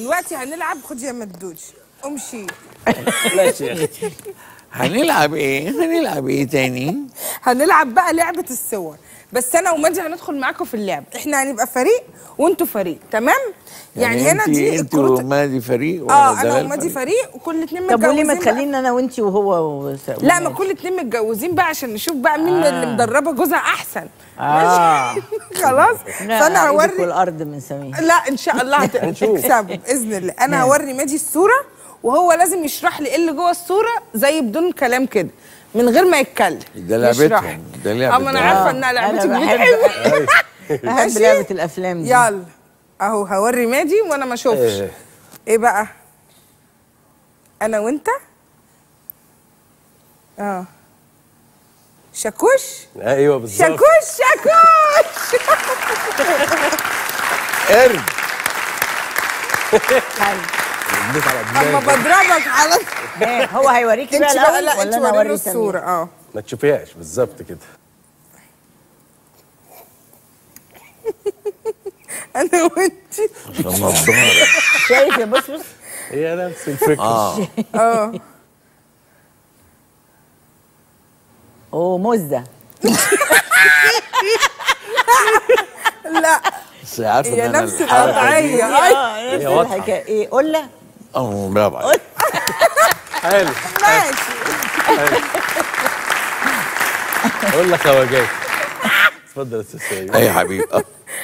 دلوقتي هنلعب خد يا مدوج امشي ماشي يا اختي هنلعب ايه هنلعب ايه تاني هنلعب بقى لعبه الصور بس انا ومادي هندخل معاكم في اللعب احنا هنبقى فريق وانتوا فريق تمام يعني, هنا انت دي انت الكروت ومادي فريق وانا اه انا دلال ومادي فريق وكل اتنين طب وليه ما متجوزين بقى. تخليني انا وانتي وهو و... لا ما كل اتنين متجوزين بقى عشان نشوف بقى مين آه. اللي مدربه جوزها احسن اه خلاص فانا هوري الارض من سمير لا ان شاء الله هت- هتكسبوا باذن الله انا هوري مادي الصوره وهو لازم يشرح لي ايه اللي جوه الصوره زي بدون كلام كده من غير ما يتكلم ده يشرح. لعبتهم ده لعبة اما انا ده. عارفه انها لعبتي انا بحب بتحب بحب ماشي؟ لعبه الافلام دي يلا اهو هوري مادي وانا ما اشوفش إيه. ايه بقى انا وانت اه شاكوش ايوه بالظبط شاكوش شاكوش قرد حلو. اديت على دماغي. اما بضربك على إيه، هو هيوريكي انت بقى بقى الاول لا انت ولا انا وريله اوري الصوره سمير اه ما تشوفيهاش بالظبط كده انا وانت عشان نضاره شايف يا بص بص هي نفس الفكره اه اه اوه مزه لا بس عارفه هي ان انا نفس الحركه القطعيه اه أيوة. نفس هي واضحة. الحكايه ايه قله اه برافو عليك حلو ماشي اقول لك هو جاي اتفضل يا استاذ سيد اي حبيبي آه.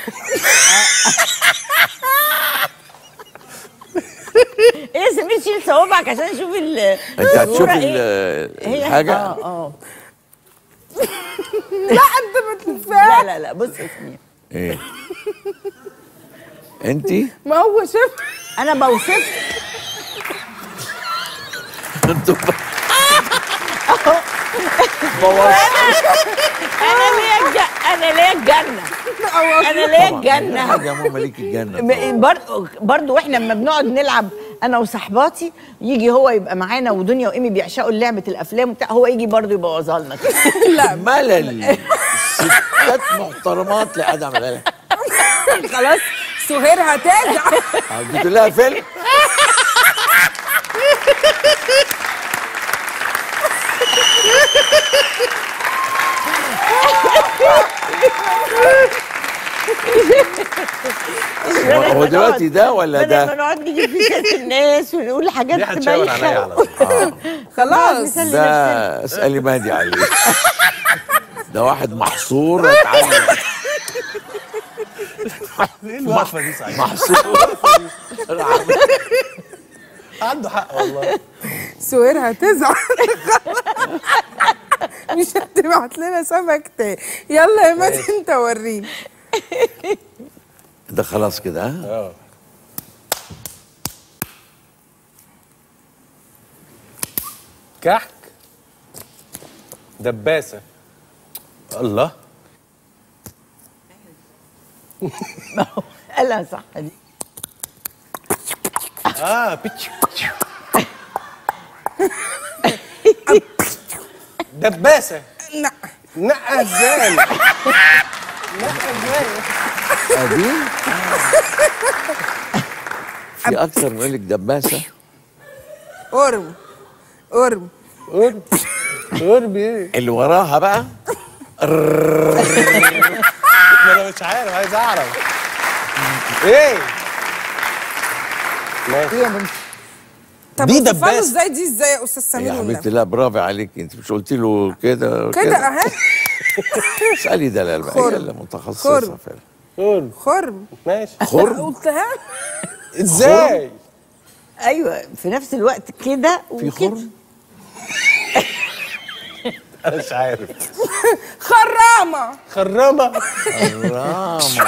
ايه يا سمير شيل صوابعك عشان اشوف ال انت هتشوف الصورة ال- إيه؟ هي الحاجه اه اه لا انت ما تنفعش لا لا لا بص يا سمير ايه انت ما هو شاف انا بوصف انتوا انا ليا الج... انا ليا الجنه انا ليا الجنه حاجه يا ماما ليك الجنه طبعاً. برضه برضه واحنا لما بنقعد نلعب انا وصحباتي يجي هو يبقى معانا ودنيا وايمي بيعشقوا لعبه الافلام وبتاع هو يجي برضه يبوظها لنا كده لا ملل ستات محترمات لادم غالي خلاص سهير هترجع قلت لها فيلم هو هو دلوقتي ده ولا بدل ما ده؟ نقعد نجيب في سيره الناس ونقول حاجات دي هتشاور عليا على طول خلاص نسلي نفسنا. ده اسالي مادي عليه ده واحد محصور اتعلم ايه الوقفه دي صحيح محصور عنده حق والله سهير هتزعل مش هتبعت لنا سمك تاني يلا يا مادي انت وريني ده خلاص كده ها؟ اه كحك دباسه الله قالها صح دي اه بيتش دباسه لا نقى ازاي قديم في اكتر من يقول لك دباسه قرب قرب قرب قرب ايه اللي وراها بقى ما انا مش عارف عايز اعرف ايه ماشي يا بنتي طب دي وصفها له دباسة. ازاي دي ازاي يا استاذ سمير يا حبيبتي والنبي لا برافو عليك انت مش قلت له كده كده اهي اسالي دلال بقى هي خرم. اللي متخصصه خرم. فعلا قرب خرب ماشي خرم قلتها ازاي ايوه في نفس الوقت كده في وكده. خرم انا مش عارف خرامه خرامه راما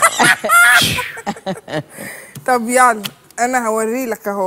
طب يلا انا هوري لك اهو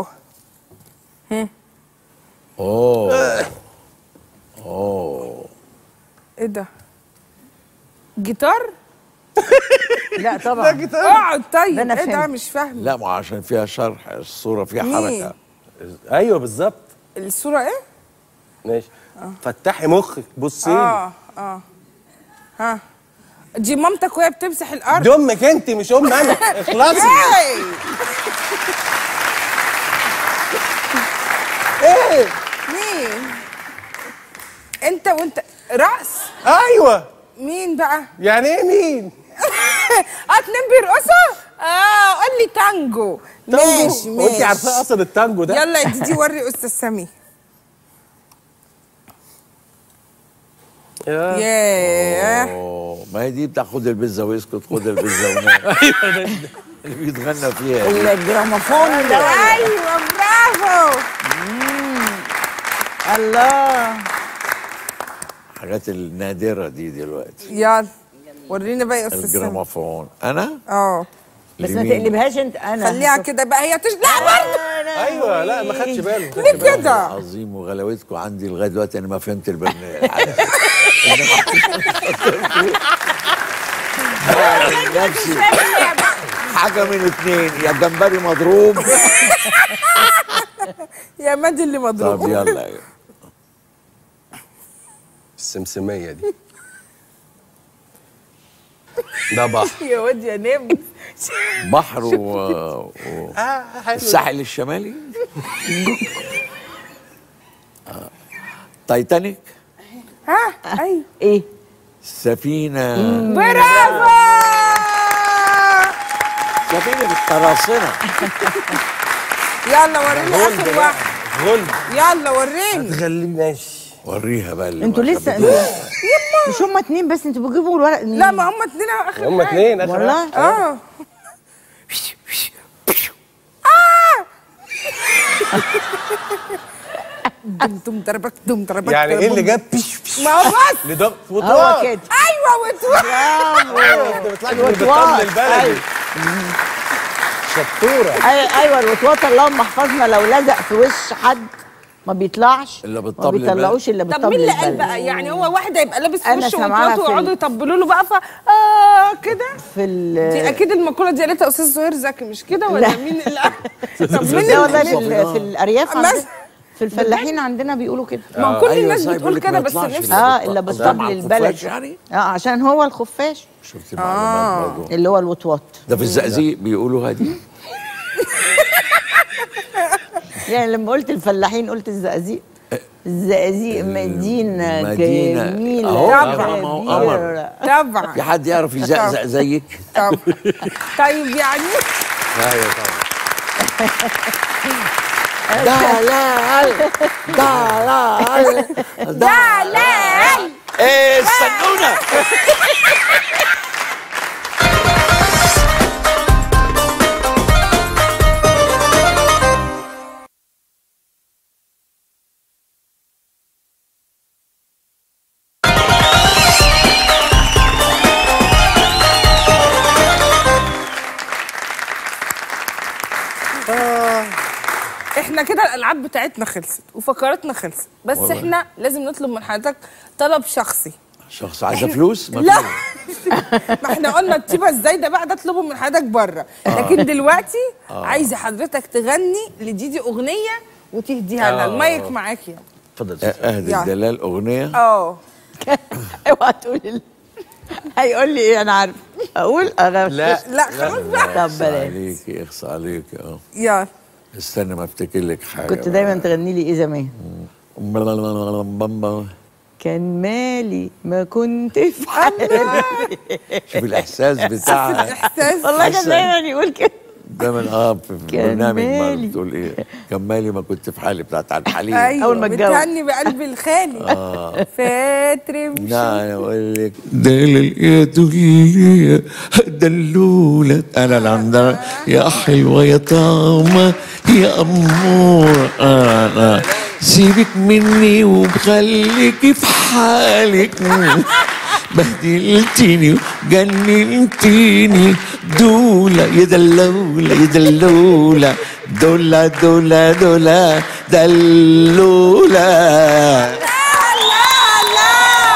اوه اوه ايه ده جيتار لا طبعا اقعد طيب ده أنا ايه ده فهمت. مش فاهم لا ما عشان فيها شرح الصوره فيها مين؟ حركه ايوه بالظبط الصوره ايه ماشي فتحي مخك بصي لي اه اه ها دي مامتك وهي بتمسح الارض دي امك انت مش ام انا اخلصي هاي مين انت وانت رقص ايوه مين بقى يعني ايه مين اه اتنين بيرقصوا اه قول لي تانجو ماشي وانت ماشي عارفه اصلا التانجو ده يلا يا ديدي وري استاذ سمير يا- ياه أوه، ما هي دي بتاع خد البيتزا واسكت خد البيتزا ونام ايوه ده- اللي بيتغنى فيها دي. الجراموفون ده ايوه برافو الله الحاجات النادرة دي دلوقتي يلا ورينا بقى يا استاذ سمير الجراموفون أنا اه بس ما لمين؟ تقلبهاش انت انا خليها كده بقى هي تش لا برضه ايوه لا ما خدش باله ما خدش ليه باله. كده عظيم وغلاوتكم عندي لغاية دلوقتي أنا ما فهمت البرنامج إنما نفسي حاجة من اتنين يا جمبري مضروب يا مادي اللي طب مضروب يلا السمسميه دي ده بحر يا واد يا نمر بحر و... و... اه حلو الساحل الشمالي آه. تايتانيك ها ايوه ايه سفينة برافو سفينة القراصنة يلا وريني غلب اخر بقى. واحد غلب يلا وريني تغلب ماشي وريها بقى اللي انتوا ما لسه خدتوش. انتوا مش هما اتنين بس انتوا بتجيبوا الورق لا ما هم اتنين اخر هم حاجة. اتنين اخر والله واحد. اه دم دم دربك دم دربك يعني ايه اللي دربك. جاب بيش بيش ما هو بس لضغط هو وطوال كده ايوه وتوه ايوه انت بتطلعي من الوطواط. البطل البلدي أيوة. شطوره أي- ايوه الوطواط اللهم احفظنا لو لزق في وش حد ما بيطلعش إلا ما بالطبل بيطلعوش الا طب بالطبل مين اللي قال البلدي. بقى يعني هو واحد هيبقى لابس في أنا وشه سامعاها وطواط في ويقعدوا ال- يطبلوا له بقى ف اه كده في ال دي اكيد المقوله دي قالتها استاذ زهير زكي مش كده ولا لا. مين اللي طب مين لا اللي والله في, اللي- ال- في الارياف مثلا. عندنا في الفلاحين عندنا بيقولوا كده ما هو كل أيوة الناس صحيح، بتقول بيقول لك كده ما بس يطلعش نفسي إلا اه بالط- الا ده بالطبل مع البلدي الخفاش يعني اه عشان هو الخفاش شفت المعلومات برضه اللي هو الوطواط ده في الزقازيق بيقولوها دي يعني لما قلت الفلاحين قلت الزقازيق الزقازيق مدينة مدينة. جميلة أهو، طبعاً. ما هو قمر. كبيرة. طبعا في حد يعرف يزقزق زيك طبعا طيب يعني ايوه طبعا دلال دلال دلال ايه استنونا احنا كده الالعاب بتاعتنا خلصت وفقراتنا خلصت بس والله. احنا لازم نطلب من حضرتك طلب شخصي شخص عايزه فلوس ما لا فيش. ما احنا قلنا الطيبه ازاي ده بقى ده اطلبه من حضرتك بره لكن دلوقتي عايزه حضرتك تغني لديدي اغنيه وتهديها لها آه. المايك معاك يلا اتفضل اهدي يلا. الدلال اغنيه اه اوعى تقول ال- هيقول لي ايه انا عارف اقول انا لا لا خلاص بقى طب اخص بلاش عليكي اخص عليكي اه يلا استنى ما افتكر لك حاجه كنت دايما تغني لي ايه زمان دايما كان مالي ما كنت في حالي شوف الاحساس بتاع احساس والله كان حسن. دايما يقول كده دايما اه في في كان برنامج ما مالي. بتقول ايه كان مالي ما كنت في حالي بتاعت عبد الحليم ايوه أول ما اتجوز. بتهني بقلب الخالي فاتر مشي لا اقول لك دلال يا دليل دلولة انا العمدة يا حلوة يا طعمة يا أمور انا سيبك مني وخليكي في حالك بهدلتيني وجننتيني دولة يا دلولة يا دلولة دولة دولة دولة دلولة لا لا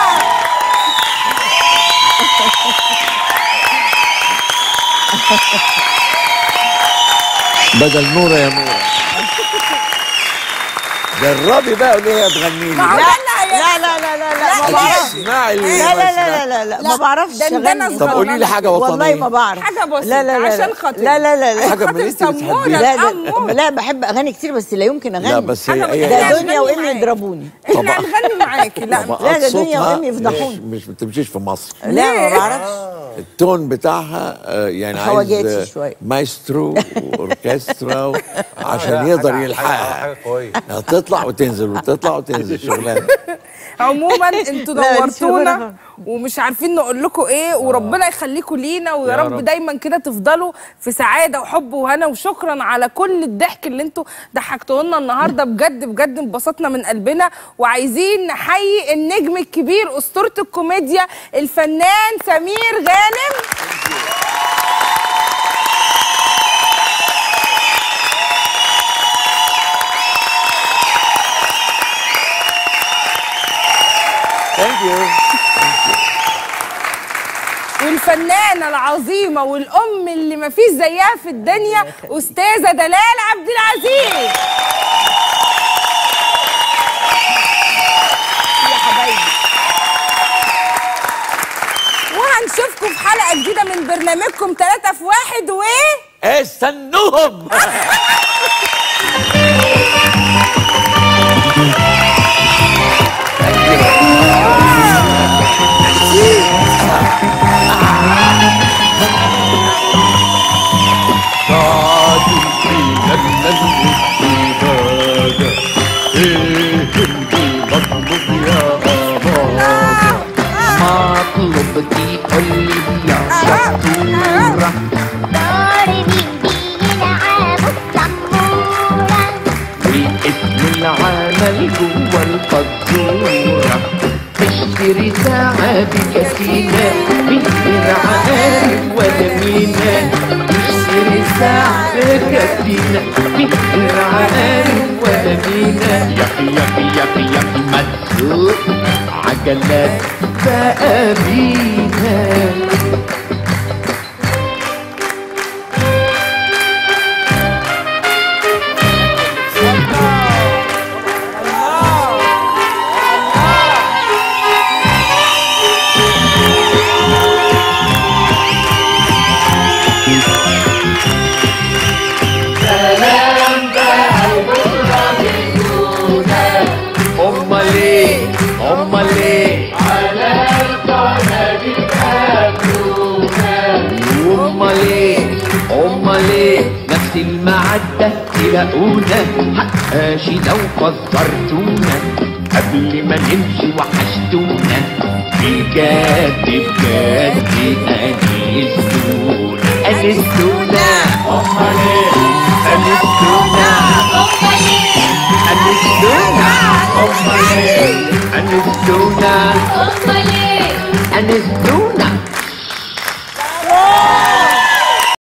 بدل نورة يا نورة جربي بقى قولي لي تغني ما هو لي ده اللي هي- لا لا لا لا لا ما بعرفش اسمعي اللي لا لا لا بسمع. لا لا, لا. لا، ما بعرفش ده- ده أنا أغني. طب قولي لي حاجه وطنيه والله ما بعرف حاجة بسيطة لا لا لا عشان خاطري. لا لا لا لا حاجة من اللي انت سمورة بتحبيها. لا, ده الأمور. لا بحب اغاني كتير بس لا يمكن اغني لا بس هي حاجة هي ده يعني دنيا هنغني وامي معاك. يضربوني احنا طبعا. هنغني معاكي لا طبعا لا، ده صوتها دنيا وامي يفضحوني. مش ما تمشيش في مصر لا ما بعرفش التون بتاعها آه، يعني عايز خواجاتي آه، شوية. مايسترو واوركسترا و- عشان لا، يقدر حاجة- حاجة يلحقها قوية تطلع وتنزل وتطلع وتنزل شغلانه عموما انتوا لا، نورتونا شغلانة. ومش عارفين نقول لكم ايه وربنا يخليكم لينا ويا يا رب, رب. دايما كده تفضلوا في سعاده وحب وهنا وشكرا على كل الضحك اللي انتوا ضحكتوا لنا النهارده بجد بجد انبسطنا من قلبنا وعايزين نحيي النجم الكبير اسطوره الكوميديا الفنان سمير غانم ثانك يو والفنانه العظيمه والام اللي ما فيش زيها في الدنيا استاذه دلال عبد العزيز يا حبايبي وهنشوفكم في حلقه جديده من برنامجكم 3 في واحد و استنوهم مطلوب دي قولي يا شطورة دار مين بيلعبوا السمورة واسم العمل جوه الفزورة اشتري ساعة بكتينة من غير عارف ولا مينا اشتري ساعة بكتينة من غير عارف ولا مينا يقي يقي يقي يقي ما تسوق عجلات بقى بينا امال ايه امال ايه امال ايه امال ايه نفس المعدة تلاقونا حقاشي لو فزرتونا قبل ما نمشي وحشتونا بجد بجد انستونا انستونا امال ايه انستونا انستونا امال ايه انستونا أمال إيه انستونا